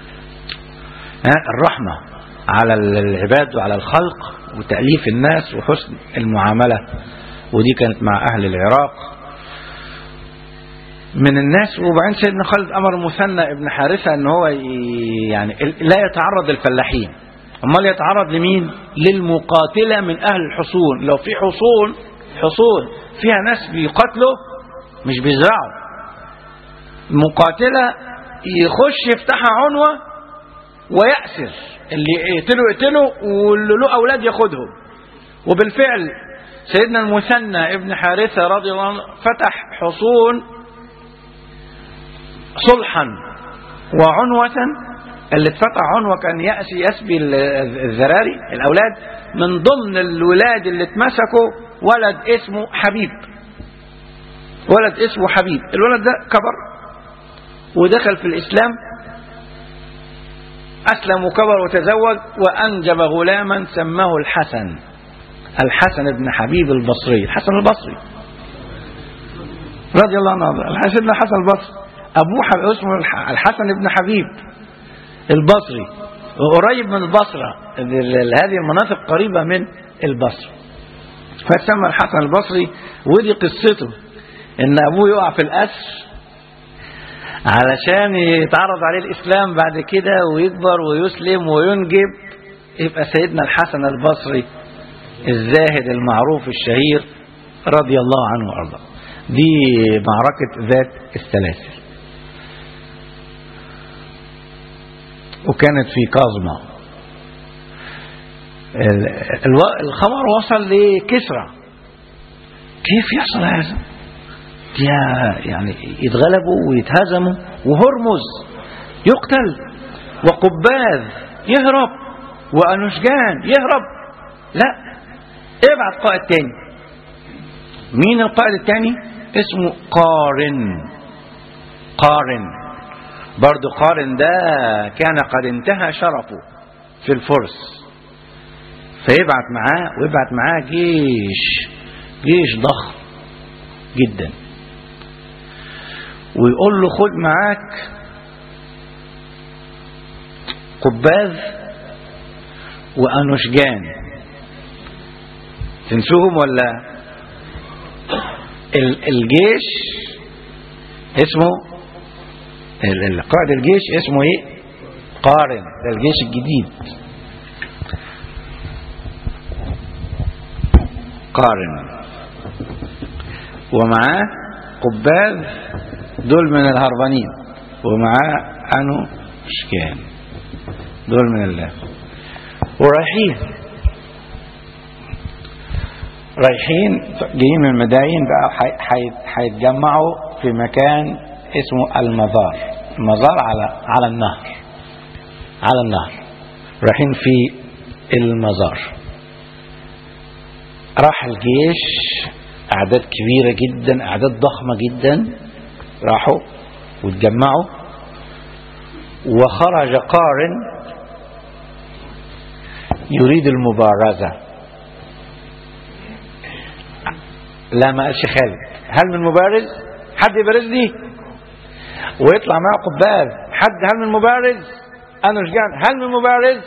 الرحمة على العباد وعلى الخلق وتأليف الناس وحسن المعاملة ودي كانت مع أهل العراق من الناس وبعدين سيدنا خالد امر مثنى ابن حارثه ان هو ي- يعني لا يتعرض للفلاحين امال يتعرض لمين للمقاتله من اهل الحصون لو في حصون حصون فيها ناس بيقاتلوا مش بيزرعوا مقاتله يخش يفتحها عنوه ويأسر اللي يقتلوا يقتلوا واللي له اولاد ياخدهم وبالفعل سيدنا المثنى ابن حارثه رضي الله عنه فتح حصون صلحا وعنوة اللي اتفتح عنوة كان يأسي يسبي ال- الذراري الأولاد من ضمن الولاد اللي اتمسكوا ولد اسمه حبيب ولد اسمه حبيب الولد ده كبر ودخل في الإسلام أسلم وكبر وتزوج وأنجب غلاما سماه الحسن الحسن بن حبيب البصري الحسن البصري رضي الله عنه الحسن بن الحسن البصري أبوه حب- اسمه الح- الحسن بن حبيب البصري وقريب من البصرة ال- ال- هذه المناطق قريبة من البصرة فسمى الحسن البصري ودي قصته ان ابوه يقع في الاسر علشان يتعرض عليه الاسلام بعد كده ويكبر ويسلم وينجب يبقى سيدنا الحسن البصري الزاهد المعروف الشهير رضي الله عنه وارضاه دي معركة ذات السلاسل وكانت في كاظمة ال- الو- الخبر وصل لكسرى كيف يحصل هذا يا- يعني يتغلبوا ويتهزموا وهرمز يقتل وقباذ يهرب وأنوشجان يهرب لا ابعت قائد تاني مين القائد التاني اسمه قارن قارن برضو قارن ده كان قد انتهى شرفه في الفرس فيبعت معاه ويبعت معاه جيش جيش ضخم جدا ويقول له خد معاك قباذ وأنوشجان تنسوهم ولا ال- الجيش اسمه ال- ال- قائد الجيش اسمه ايه قارن ده الجيش الجديد قارن ومعاه قباذ دول من الهربانين ومعاه انو شكان دول من الله ورايحين رايحين جايين من المداين بقى حي- حي- هيتجمعوا في مكان اسمه المزار المزار على على النهر على النهر رايحين في المزار راح الجيش أعداد كبيرة جدا أعداد ضخمة جدا راحوا واتجمعوا وخرج قارن يريد المبارزة لا ما قالش خالد هل من مبارز حد يبارزني ويطلع معه قبال حد هل من مبارز انا رجعان هل من مبارز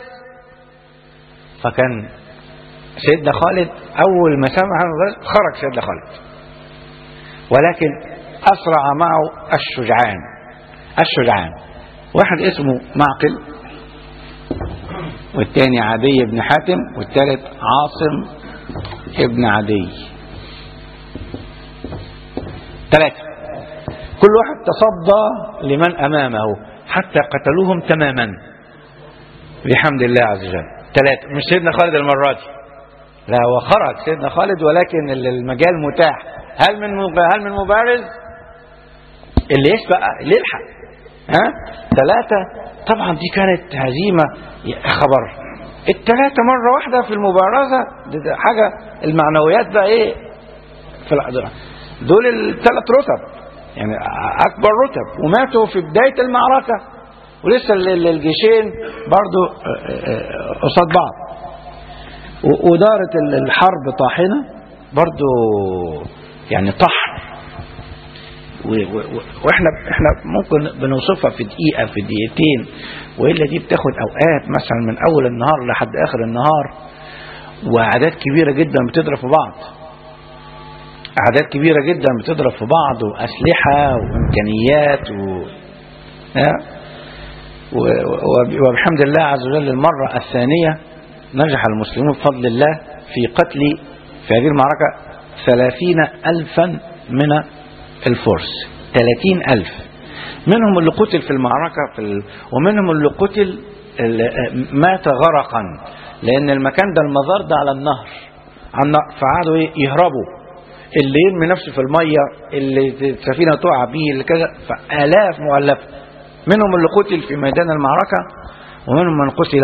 فكان سيدنا خالد اول ما سمع عن المبارز خرج سيدنا خالد ولكن اسرع معه الشجعان الشجعان واحد اسمه معقل والتاني عدي بن حاتم والتالت عاصم ابن عدي ثلاثة كل واحد تصدى لمن أمامه حتى قتلوهم تماما بحمد الله عز وجل ثلاثة مش سيدنا خالد المرة دي لا هو خرج سيدنا خالد ولكن المجال متاح هل من هل من مبارز اللي يسبق اللي يلحق ها ثلاثة طبعا دي كانت هزيمة خبر الثلاثة مرة واحدة في المبارزة دي دي حاجة المعنويات بقى ايه في الأدرة دول الثلاث رتب يعني أكبر رتب وماتوا في بداية المعركة ولسه ال- ال- الجيشين برضو آه، آه، قصاد بعض و- ودارت ال- الحرب طاحنة برضو يعني طحن و- و- و- واحنا احنا ممكن بنوصفها في دقيقة في دقيقتين والا دي بتاخد اوقات مثلا من اول النهار لحد اخر النهار واعداد كبيرة جدا بتضرب في بعض أعداد كبيرة جدا بتضرب في بعض وأسلحة وإمكانيات و... ها؟ و- و- وبحمد الله عز وجل المرة الثانية نجح المسلمون بفضل الله في قتل في هذه المعركة ثلاثين ألفا من الفرس ثلاثين ألف منهم اللي قتل في المعركة في ال... ومنهم اللي قتل ال- مات غرقا لأن المكان ده المزار ده على النهر على النهر فقعدوا إيه؟ يهربوا اللي يرمي نفسه في المية اللي السفينة تقع بيه اللي كذا فآلاف مؤلفة منهم اللي قتل في ميدان المعركة ومنهم من قتل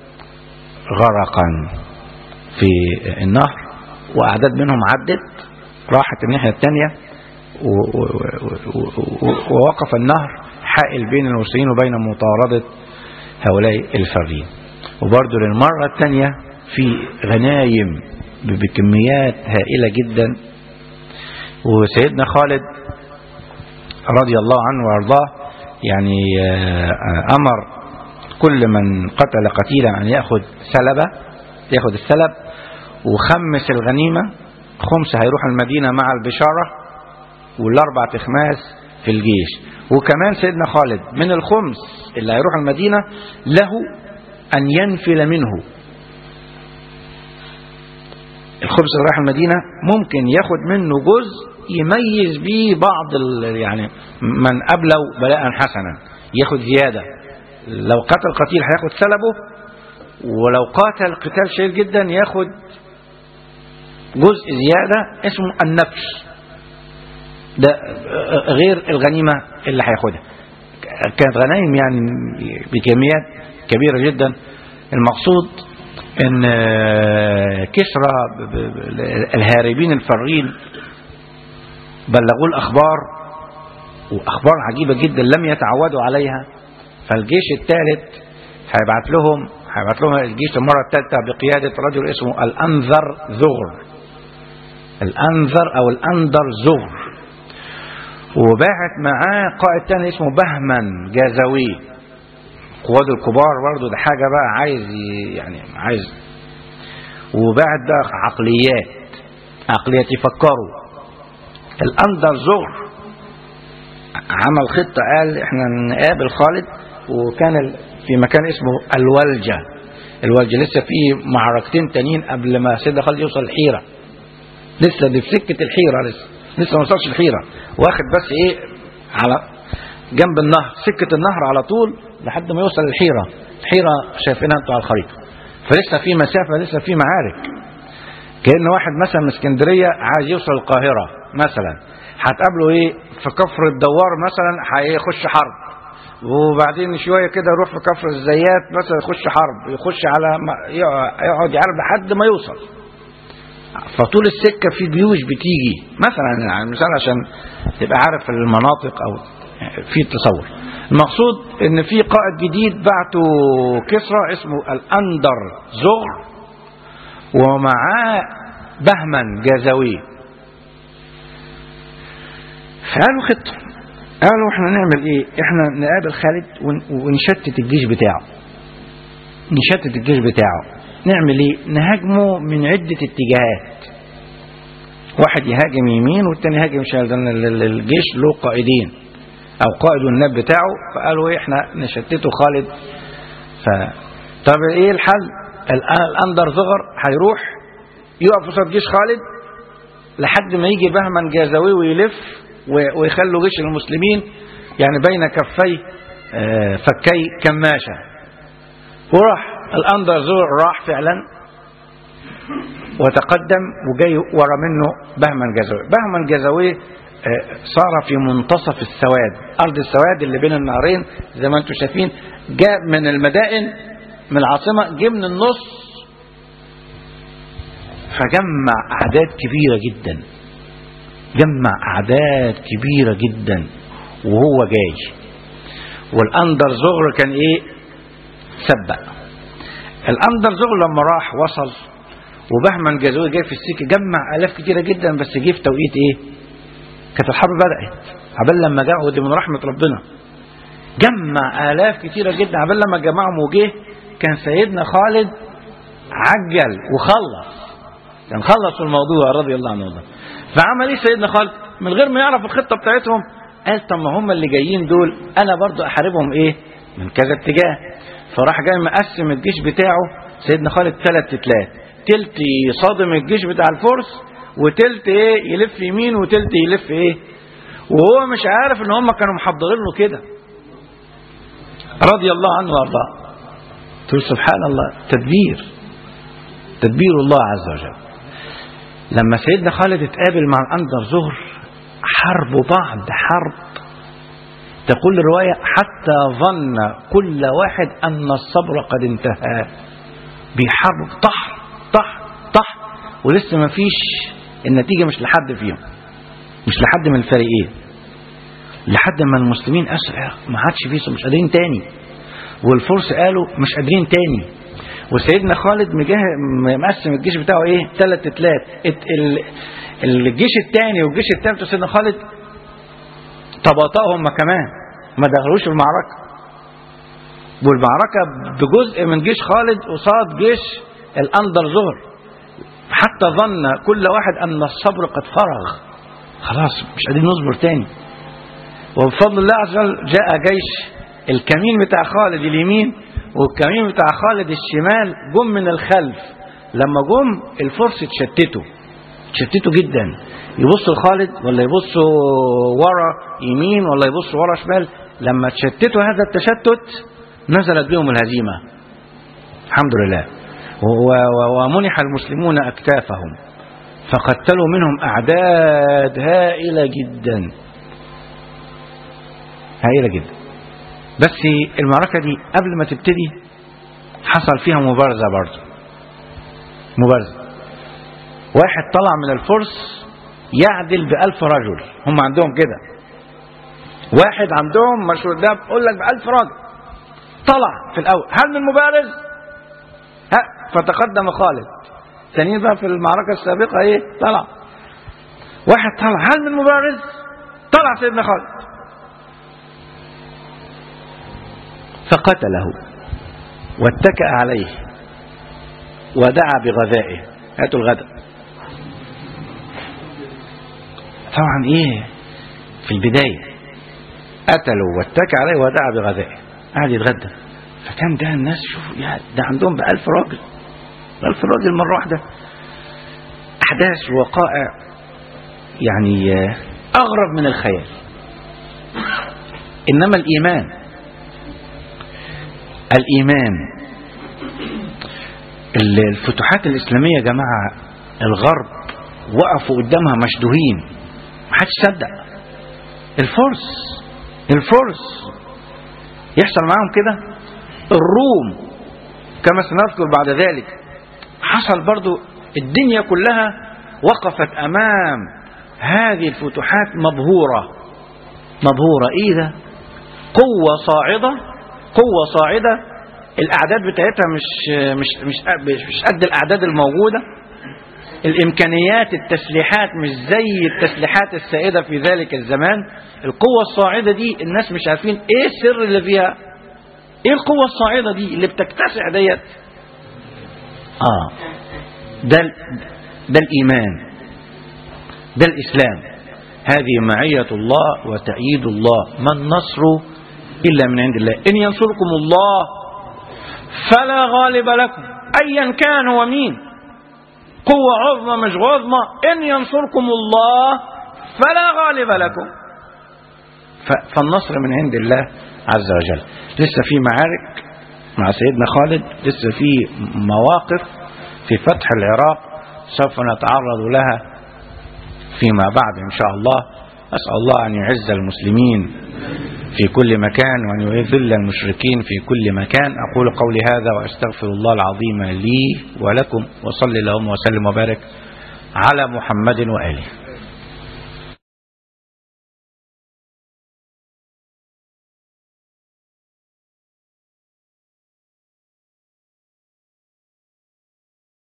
غرقا في النهر وأعداد منهم عدت راحت الناحية الثانية و- و- و- و- ووقف النهر حائل بين المسلمين وبين مطاردة هؤلاء الفارين وبرضه للمرة الثانية في غنايم ب- بكميات هائلة جدا وسيدنا خالد رضي الله عنه وارضاه يعني آه، آه، امر كل من قتل قتيلا ان ياخذ سلبه ياخذ السلب وخمس الغنيمه خمس هيروح المدينه مع البشاره والاربع تخماس في الجيش وكمان سيدنا خالد من الخمس اللي هيروح المدينه له ان ينفل منه الخبز اللي رايح المدينة ممكن ياخد منه جزء يميز بيه بعض ال- يعني من أبلوا بلاء حسنا ياخد زيادة لو قتل قتيل هياخد سلبه ولو قاتل قتال شديد جدا ياخد جزء زيادة اسمه النفش ده غير الغنيمة اللي هياخدها كانت غنايم يعني بكميات كبيرة جدا المقصود ان كسرى ب- ب- الهاربين الفارين بلغوا الاخبار واخبار عجيبه جدا لم يتعودوا عليها فالجيش الثالث هيبعت لهم هيبعت لهم الجيش المره الثالثه بقياده رجل اسمه الانذر زغر الانذر او الاندر زغر وباعت معاه قائد تاني اسمه بهمن جازوي قواد الكبار برضه ده حاجة بقى عايز ي- يعني عايز وبعد بقى عقليات عقليات يفكروا الأندر زغر عمل خطة قال احنا نقابل خالد وكان ال- في مكان اسمه الولجة الولجة لسه في معركتين تانيين قبل ما سيدنا خالد يوصل الحيرة لسه دي في سكة الحيرة لسه لسه ما وصلش الحيرة واخد بس ايه على جنب النهر سكة النهر على طول لحد ما يوصل الحيرة الحيرة شايفينها انتوا على الخريطة فلسه في مسافة لسه في معارك كأن واحد مثلا من اسكندرية عايز يوصل القاهرة مثلا هتقابله ايه في كفر الدوار مثلا هيخش حرب وبعدين شوية كده يروح في كفر الزيات مثلا يخش حرب يخش على ما- يقعد يعرف لحد ما يوصل فطول السكة في جيوش بتيجي مثلا يعني مثلا عشان تبقى عارف المناطق أو في تصور المقصود ان في قائد جديد بعته كسرى اسمه الأندر زغر ومعاه بهمن جازوي فقالوا خطة قالوا احنا نعمل ايه احنا نقابل خالد ون- ونشتت الجيش بتاعه نشتت الجيش بتاعه نعمل ايه نهاجمه من عدة اتجاهات واحد يهاجم يمين والتاني يهاجم شمال لان ال- ال- الجيش له قائدين او قائد والناب بتاعه فقالوا ايه احنا نشتته خالد ف طب ايه الحل الآن الاندر صغر هيروح يقف قصاد جيش خالد لحد ما يجي بهمن جازوي ويلف و- ويخلوا جيش المسلمين يعني بين كفي آه، فكي كماشة وراح الاندر زغر راح فعلا وتقدم وجاي ورا منه بهمن جزوي بهمن جزوي آه، صار في منتصف السواد أرض السواد اللي بين النهرين زي ما انتم شايفين جاء من المدائن من العاصمة جه من النص فجمع أعداد كبيرة جدا جمع أعداد كبيرة جدا وهو جاي والأندر زغر كان إيه سبق الأندر زغر لما راح وصل وبهمن جازوي جاي في السكة جمع آلاف كتيرة جدا بس جه في توقيت إيه كانت الحرب بدأت عبال لما جاء ودي من رحمة ربنا جمع آلاف كتيرة جدا عبال لما جمعهم وجه كان سيدنا خالد عجل وخلص كان خلصوا الموضوع رضي الله عنه وارضاه فعمل ايه سيدنا خالد من غير ما يعرف الخطه بتاعتهم قال طب ما هم اللي جايين دول انا برضو احاربهم ايه من كذا اتجاه فراح جاي مقسم الجيش بتاعه سيدنا خالد ثلاث تلات تلت يصادم الجيش بتاع الفرس وتلت ايه يلف يمين وتلت يلف ايه وهو مش عارف ان هم كانوا محضرين له كده رضي الله عنه وارضاه تقول سبحان الله تدبير تدبير الله عز وجل لما سيدنا خالد اتقابل مع الأندر زهر حربوا بعض حرب تقول الرواية حتى ظن كل واحد أن الصبر قد انتهى بيحاربوا طح طح طح ولسه ما فيش النتيجة مش لحد فيهم مش لحد من الفريقين لحد ما المسلمين أسرع ما عادش فيه مش قادرين تاني والفرس قالوا مش قادرين تاني وسيدنا خالد مجاه- مقسم الجيش بتاعه ايه ثلاث تلات ات- ال- الجيش الثاني والجيش الثالث وسيدنا خالد تباطأهم هم كمان ما دخلوش في المعركة والمعركة بجزء من جيش خالد قصاد جيش الأندر زهر حتى ظن كل واحد أن الصبر قد فرغ خلاص مش قادرين نصبر تاني وبفضل الله عز وجل جاء جيش الكمين بتاع خالد اليمين والكمين بتاع خالد الشمال جم من الخلف لما جم الفرس اتشتتوا اتشتتوا جدا يبصوا لخالد ولا يبصوا ورا يمين ولا يبصوا ورا شمال لما تشتتوا هذا التشتت نزلت بهم الهزيمة الحمد لله و- و- ومنح المسلمون أكتافهم فقتلوا منهم أعداد هائلة جدا هائلة جدا بس المعركة دي قبل ما تبتدي حصل فيها مبارزة برضه مبارزة واحد طلع من الفرس يعدل بألف رجل هم عندهم كده واحد عندهم مشهور ده بيقول لك بألف راجل طلع في الأول هل من مبارز ها فتقدم خالد ثانيا بقى في المعركة السابقة ايه طلع واحد طلع هل من مبارز طلع سيدنا خالد فقتله واتكأ عليه ودعا بغذائه هاتوا الغداء طبعا ايه في البداية قتلوا واتكى عليه ودعا بغذائه قعد يتغدى فكان ده الناس شوفوا يا ده عندهم بألف راجل ألف راجل مرة واحدة أحداث ووقائع يعني آه، أغرب من الخيال إنما الإيمان الإيمان ال- الفتوحات الإسلامية يا جماعة الغرب وقفوا قدامها مشدوهين محدش صدق الفرس الفرس يحصل معاهم كده الروم كما سنذكر بعد ذلك حصل برضو الدنيا كلها وقفت أمام هذه الفتوحات مبهورة مبهورة إيه ده قوة صاعدة قوة صاعدة الأعداد بتاعتها مش مش مش مش قد الأعداد الموجودة الإمكانيات التسليحات مش زي التسليحات السائدة في ذلك الزمان القوة الصاعدة دي الناس مش عارفين إيه السر اللي فيها إيه القوة الصاعدة دي اللي بتكتسع ديت آه ده ال- ده الإيمان ده الإسلام هذه معية الله وتأييد الله ما النصر إلا من عند الله إن ينصركم الله فلا غالب لكم أيا كان ومين قوة عظمى مش عظمى إن ينصركم الله فلا غالب لكم ف- فالنصر من عند الله عز وجل لسه في معارك مع سيدنا خالد لسه في مواقف في فتح العراق سوف نتعرض لها فيما بعد إن شاء الله أسأل الله أن يعز المسلمين في كل مكان وأن يذل المشركين في كل مكان أقول قولي هذا وأستغفر الله العظيم لي ولكم وصلي اللهم وسلم وبارك على محمد وآله